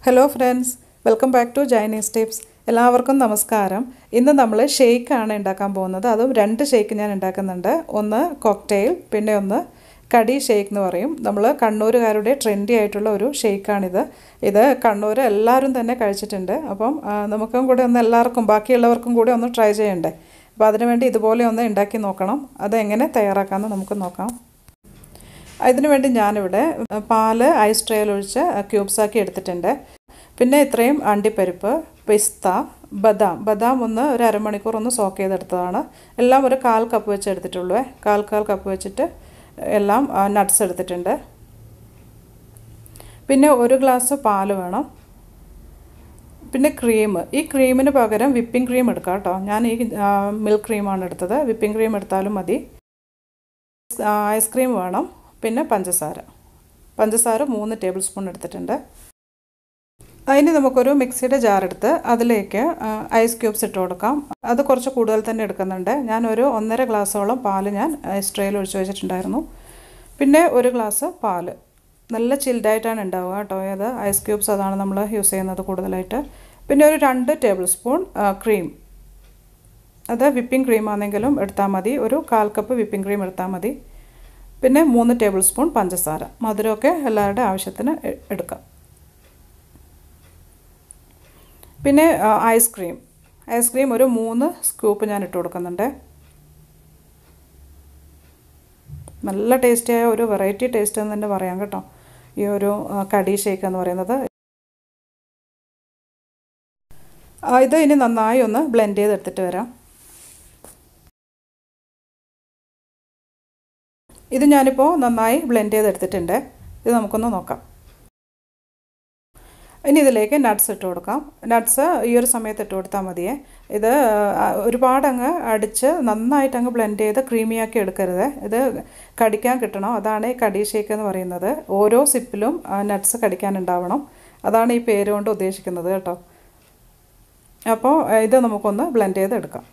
hello friends welcome back to Jainy's tips എല്ലാവർക്കും നമസ്കാരം ഇന്ന് നമ്മൾ ഷെയ്ക്കാണ് ഉണ്ടാക്കാൻ പോകുന്നത് അതും രണ്ട് ഷെയ്ക്ക് ഞാൻ ഉണ്ടാക്കുന്നുണ്ട് ഒന്ന് കോക്ടെയിൽ പിന്നെ ഒന്ന് കടി ഷെയ്ക്ക് എന്ന് പറയും നമ്മൾ കണ്ണൂരുകാരുടെ ട്രെൻഡി ആയിട്ടുള്ള ഒരു ഷെയ്ക്കാണിത് ഇത് കണ്ണൂർ എല്ലാവരും തന്നെ കഴിച്ചിട്ടുണ്ട് അപ്പം ആ, നമുക്കും കൂടെ ഒന്ന് എല്ലാവർക്കും ബാക്കിയുള്ളവർക്കും കൂടെ ഒന്ന് ട്രൈ ചെയ്യണ്ടേ അപ്പോൾ അതിനുവേണ്ടി ഇതുപോലെ ഒന്ന് ഉണ്ടാക്കി നോക്കണം അത് എങ്ങനെ തയ്യാറാക്കാമെന്ന് നമുക്ക് നോക്കാം ഇതിനു വേണ്ടി ഞാനിവിടെ പാല് ഐസ് ട്രേയിൽ ഒഴിച്ച് ക്യൂബ്സ് ആക്കി എടുത്തിട്ടുണ്ട് പിന്നെ ഇത്രയും അണ്ടിപ്പരിപ്പ് പിസ്ത ബദാം ബദാം ഒന്ന് ഒരു അരമണിക്കൂർ ഒന്ന് സോക്ക് ചെയ്തെടുത്തതാണ് എല്ലാം ഒരു കാൽ കപ്പ് വെച്ച് എടുത്തിട്ടുള്ളൂ കാൽ കാൽ കപ്പ് വെച്ചിട്ട് എല്ലാം നട്ട്സ് എടുത്തിട്ടുണ്ട് പിന്നെ ഒരു ഗ്ലാസ് പാല് വേണം പിന്നെ ക്രീം ഈ ക്രീമിന് പകരം വിപ്പിംഗ് ക്രീം എടുക്കാം കേട്ടോ ഞാൻ ഈ മിൽക്ക് ക്രീമാണ് എടുത്തത് വിപ്പിംഗ് ക്രീം എടുത്താലും മതി ഐസ്ക്രീം വേണം പിന്നെ പഞ്ചസാര പഞ്ചസാര മൂന്ന് ടേബിൾ സ്പൂൺ എടുത്തിട്ടുണ്ട് അതിന് നമുക്കൊരു മിക്സിയുടെ ജാർ എടുത്ത് അതിലേക്ക് ഐസ് ക്യൂബ്സ് ഇട്ട് കൊടുക്കാം അത് കുറച്ച് കൂടുതൽ തന്നെ എടുക്കുന്നുണ്ട് ഞാനൊരു ഒന്നര ഗ്ലാസ്സോളം പാല് ഞാൻ ഐസ് ട്രേയിൽ ഒഴിച്ച് വെച്ചിട്ടുണ്ടായിരുന്നു പിന്നെ ഒരു ഗ്ലാസ് പാല് നല്ല ചിൽഡായിട്ടാണ് ഉണ്ടാവുക കേട്ടോ അത് ഐസ് ക്യൂബ്സ് അതാണ് നമ്മൾ യൂസ് ചെയ്യുന്നത് കൂടുതലായിട്ട് പിന്നെ ഒരു രണ്ട് ടേബിൾ സ്പൂൺ ക്രീം അത് വിപ്പിംഗ് ക്രീം ആണെങ്കിലും എടുത്താൽ മതി ഒരു കാൽ കപ്പ് വിപ്പിംഗ് ക്രീം എടുത്താൽ മതി പിന്നെ മൂന്ന് ടേബിൾ സ്പൂൺ പഞ്ചസാര മധുരമൊക്കെ എല്ലാവരുടെ ആവശ്യത്തിന് എടുക്കാം പിന്നെ ഐസ്ക്രീം ഐസ്ക്രീം ഒരു മൂന്ന് സ്കൂപ്പ് ഞാൻ ഇട്ട് കൊടുക്കുന്നുണ്ട് നല്ല ടേസ്റ്റിയായ ഒരു വെറൈറ്റി ടേസ്റ്റ് എന്ന് തന്നെ പറയാം കേട്ടോ ഈ ഒരു കടി ഷേക്ക് എന്ന് പറയുന്നത് ഇത് ഇനി നന്നായി ഒന്ന് ബ്ലെൻഡ് ചെയ്തെടുത്തിട്ട് വരാം ഇത് ഞാനിപ്പോൾ നന്നായി ബ്ലെൻഡ് ചെയ്തെടുത്തിട്ടുണ്ട് ഇത് നമുക്കൊന്ന് നോക്കാം ഇനി ഇതിലേക്ക് നട്ട്സ് ഇട്ട് കൊടുക്കാം നട്ട്സ് ഈ ഒരു സമയത്ത് ഇട്ട് കൊടുത്താൽ മതിയേ ഇത് ഒരുപാട് അങ്ങ് അടിച്ച് നന്നായിട്ട് അങ്ങ് ബ്ലെൻഡ് ചെയ്ത് ക്രീമിയാക്കി എടുക്കരുത് ഇത് കടിക്കാൻ കിട്ടണം അതാണ് ഈ കടി ഷേക്ക് എന്ന് പറയുന്നത് ഓരോ സിപ്പിലും നട്ട്സ് കടിക്കാനുണ്ടാവണം അതാണ് ഈ പേര് കൊണ്ട് ഉദ്ദേശിക്കുന്നത് കേട്ടോ അപ്പോൾ ഇത് നമുക്കൊന്ന് ബ്ലെൻഡ് ചെയ്ത് എടുക്കാം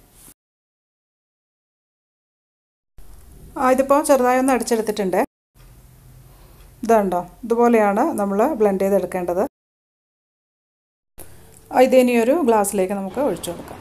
ഇതിപ്പോൾ ചെറുതായി ഒന്ന് അടിച്ചെടുത്തിട്ടുണ്ട് ഇതുണ്ടോ ഇതുപോലെയാണ് നമ്മൾ ബ്ലെൻഡ് ചെയ്തെടുക്കേണ്ടത് ഇതിനി ഒരു ഗ്ലാസ്സിലേക്ക് നമുക്ക് ഒഴിച്ചു കൊടുക്കാം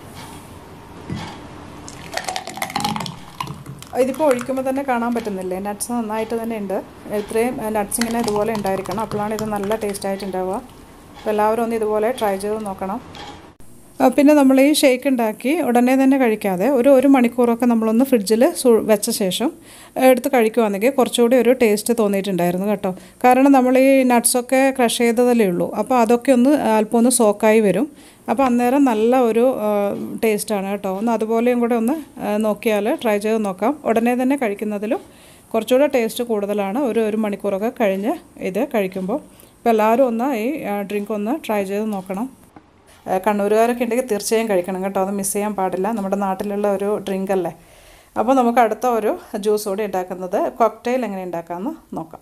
ഇതിപ്പോൾ ഒഴിക്കുമ്പോൾ തന്നെ കാണാൻ പറ്റുന്നില്ലേ നട്ട്സ് നന്നായിട്ട് തന്നെ ഉണ്ട് ഇത്രയും നട്ട്സ് ഇങ്ങനെ ഇതുപോലെ ഉണ്ടായിരിക്കണം അപ്പോഴാണ് ഇത് നല്ല ടേസ്റ്റ് ആയിട്ടുണ്ടാവുക അപ്പോൾ എല്ലാവരും ഒന്ന് ഇതുപോലെ ട്രൈ ചെയ്ത് നോക്കണം പിന്നെ നമ്മൾ ഈ ഷേക്ക് ഉണ്ടാക്കി ഉടനെ തന്നെ കഴിക്കാതെ ഒരു ഒരു മണിക്കൂറൊക്കെ നമ്മളൊന്ന് ഫ്രിഡ്ജിൽ വെച്ച ശേഷം എടുത്ത് കഴിക്കുവാണെങ്കിൽ കുറച്ചുകൂടി ഒരു ടേസ്റ്റ് തോന്നിയിട്ടുണ്ടായിരുന്നു കേട്ടോ കാരണം നമ്മൾ ഈ നട്ട്സൊക്കെ ക്രഷ് ചെയ്തതല്ലേ ഉള്ളൂ അപ്പോൾ അതൊക്കെ ഒന്ന് അല്പം ഒന്ന് സോക്കായി വരും അപ്പോൾ അന്നേരം നല്ല ഒരു ടേസ്റ്റാണ് കേട്ടോ ഒന്ന് അതുപോലെയും കൂടെ ഒന്ന് നോക്കിയാൽ ട്രൈ ചെയ്ത് നോക്കാം ഉടനെ തന്നെ കഴിക്കുന്നതിലും കുറച്ചുകൂടെ ടേസ്റ്റ് കൂടുതലാണ് ഒരു ഒരു മണിക്കൂറൊക്കെ കഴിഞ്ഞ് ഇത് കഴിക്കുമ്പോൾ അപ്പോൾ എല്ലാവരും ഒന്ന് ഈ ഡ്രിങ്ക് ഒന്ന് ട്രൈ ചെയ്ത് നോക്കണം കണ്ണൂരുകാരൊക്കെ ഉണ്ടെങ്കിൽ തീർച്ചയായും കഴിക്കണം കേട്ടോ അത് മിസ് ചെയ്യാൻ പാടില്ല നമ്മുടെ നാട്ടിലുള്ള ഒരു ഡ്രിങ്ക് അല്ലേ അപ്പോൾ നമുക്ക് അടുത്ത ഒരു ജ്യൂസ് കൂടി ഉണ്ടാക്കുന്നത് കോക്ടെയിൽ എങ്ങനെ ഉണ്ടാക്കാമെന്ന് നോക്കാം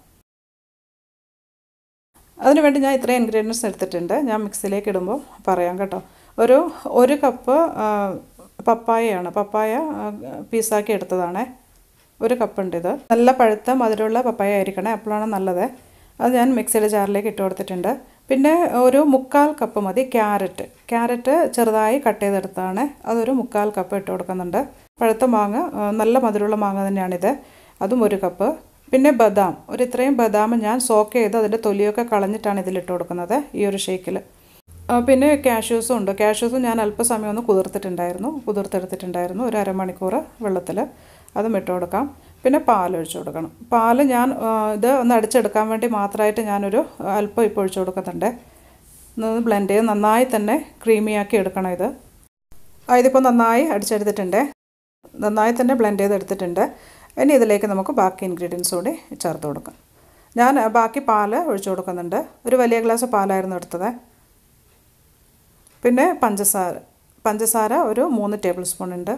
അതിനുവേണ്ടി ഞാൻ ഇത്രയും ഇൻഗ്രീഡിയൻസ് എടുത്തിട്ടുണ്ട് ഞാൻ മിക്സിയിലേക്ക് ഇടുമ്പോൾ പറയാം കേട്ടോ ഒരു ഒരു കപ്പ് പപ്പായയാണ് പപ്പായ പീസാക്കി എടുത്തതാണ് ഒരു കപ്പുണ്ട് ഇത് നല്ല പഴുത്ത മധുരമുള്ള പപ്പായ ആയിരിക്കണേ അപ്പോഴാണ് നല്ലത് അത് ഞാൻ മിക്സിയുടെ ജാറിലേക്ക് ഇട്ട് കൊടുത്തിട്ടുണ്ട് പിന്നെ ഒരു മുക്കാൽ കപ്പ് മതി ക്യാരറ്റ് ക്യാരറ്റ് ചെറുതായി കട്ട് ചെയ്തെടുത്താണ് അതൊരു മുക്കാൽ കപ്പ് ഇട്ട് കൊടുക്കുന്നുണ്ട് പഴുത്ത മാങ്ങ നല്ല മധുരമുള്ള മാങ്ങ തന്നെയാണിത് അതും ഒരു കപ്പ് പിന്നെ ബദാം ഒരു ഇത്രയും ബദാം ഞാൻ സോക്ക് ചെയ്ത് അതിൻ്റെ തൊലിയൊക്കെ കളഞ്ഞിട്ടാണ് ഇതിലിട്ട് കൊടുക്കുന്നത് ഈ ഒരു ഷേക്കിൽ പിന്നെ കാഷ്യൂസും ഉണ്ട് കാഷ്യൂസും ഞാൻ അല്പസമയം ഒന്ന് കുതിർത്തിട്ടുണ്ടായിരുന്നു കുതിർത്തെടുത്തിട്ടുണ്ടായിരുന്നു ഒരു അരമണിക്കൂർ വെള്ളത്തിൽ അതും ഇട്ട് കൊടുക്കാം പിന്നെ പാൽ ഒഴിച്ചു കൊടുക്കണം പാൽ ഞാൻ ഇത് ഒന്ന് അടിച്ചെടുക്കാൻ വേണ്ടി മാത്രമായിട്ട് ഞാനൊരു അല്പം ഇപ്പോൾ ഒഴിച്ചു കൊടുക്കുന്നുണ്ട് ഒന്ന് ബ്ലെൻഡ് ചെയ്ത് നന്നായി തന്നെ ക്രീമിയാക്കി എടുക്കണം ഇത് ഇതിപ്പോൾ നന്നായി അടിച്ചെടുത്തിട്ടുണ്ട് നന്നായി തന്നെ ബ്ലെൻഡ് ചെയ്തെടുത്തിട്ടുണ്ട് ഇനി ഇതിലേക്ക് നമുക്ക് ബാക്കി ഇൻഗ്രീഡിയൻസ് കൂടി ചേർത്ത് കൊടുക്കാം ഞാൻ ബാക്കി പാൽ ഒഴിച്ചു കൊടുക്കുന്നുണ്ട് ഒരു വലിയ ഗ്ലാസ് പാലായിരുന്നു എടുത്തത് പിന്നെ പഞ്ചസാര പഞ്ചസാര ഒരു മൂന്ന് ടേബിൾ സ്പൂൺ ഉണ്ട്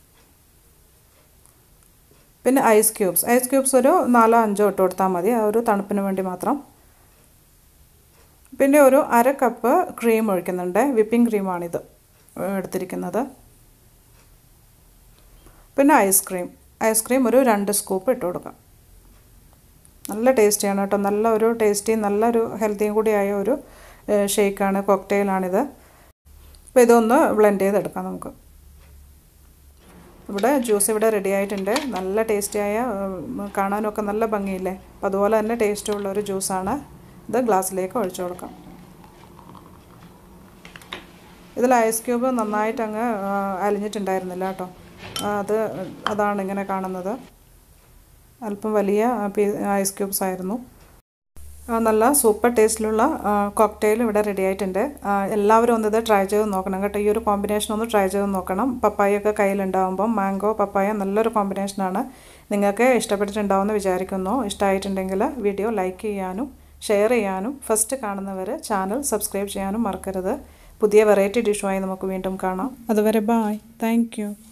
പിന്നെ ഐസ് ക്യൂബ്സ് ഐസ് ക്യൂബ്സ് ഒരു നാലോ അഞ്ചോ ഇട്ട് കൊടുത്താൽ മതി ആ ഒരു തണുപ്പിന് വേണ്ടി മാത്രം പിന്നെ ഒരു അര കപ്പ് ക്രീം ഒഴിക്കുന്നുണ്ട് വിപ്പിംഗ് ക്രീമാണിത് എടുത്തിരിക്കുന്നത് പിന്നെ ഐസ്ക്രീം ഐസ്ക്രീം ഒരു രണ്ട് സ്കൂപ്പ് ഇട്ട് കൊടുക്കാം നല്ല ടേസ്റ്റിയാണ് കേട്ടോ നല്ല ഒരു ടേസ്റ്റി നല്ലൊരു ഹെൽത്തിയും കൂടിയായ ഒരു ഷേക്കാണ് കോക്ടെയിലാണിത് അപ്പോൾ ഇതൊന്ന് ബ്ലെൻഡ് ചെയ്തെടുക്കാം നമുക്ക് ഇവിടെ ജ്യൂസ് ഇവിടെ റെഡി ആയിട്ടുണ്ട് നല്ല ടേസ്റ്റിയായ കാണാനൊക്കെ നല്ല ഭംഗിയില്ലേ അപ്പോൾ അതുപോലെ തന്നെ ടേസ്റ്റുള്ള ഒരു ജ്യൂസാണ് ഇത് ഗ്ലാസ്സിലേക്ക് ഒഴിച്ചു കൊടുക്കാം ഇതിൽ ഐസ് ക്യൂബ് നന്നായിട്ട് അങ്ങ് അലിഞ്ഞിട്ടുണ്ടായിരുന്നില്ല കേട്ടോ അത് അതാണ് ഇങ്ങനെ കാണുന്നത് അല്പം വലിയ ഐസ് ക്യൂബ്സ് ആയിരുന്നു നല്ല സൂപ്പർ ടേസ്റ്റിലുള്ള കോക്ടെയിൽ ഇവിടെ റെഡി ആയിട്ടുണ്ട് എല്ലാവരും ഒന്ന് ഇത് ട്രൈ ചെയ്ത് നോക്കണം കേട്ടോ ഈ ഒരു കോമ്പിനേഷൻ ഒന്ന് ട്രൈ ചെയ്ത് നോക്കണം പപ്പായൊക്കെ കയ്യിലുണ്ടാകുമ്പം മാംഗോ പപ്പായ നല്ലൊരു കോമ്പിനേഷനാണ് നിങ്ങൾക്ക് ഇഷ്ടപ്പെട്ടിട്ടുണ്ടാവുമെന്ന് വിചാരിക്കുന്നു ഇഷ്ടമായിട്ടുണ്ടെങ്കിൽ വീഡിയോ ലൈക്ക് ചെയ്യാനും ഷെയർ ചെയ്യാനും ഫസ്റ്റ് കാണുന്നവർ ചാനൽ സബ്സ്ക്രൈബ് ചെയ്യാനും മറക്കരുത് പുതിയ വെറൈറ്റി ഡിഷുമായി നമുക്ക് വീണ്ടും കാണാം അതുവരെ ബായ് താങ്ക്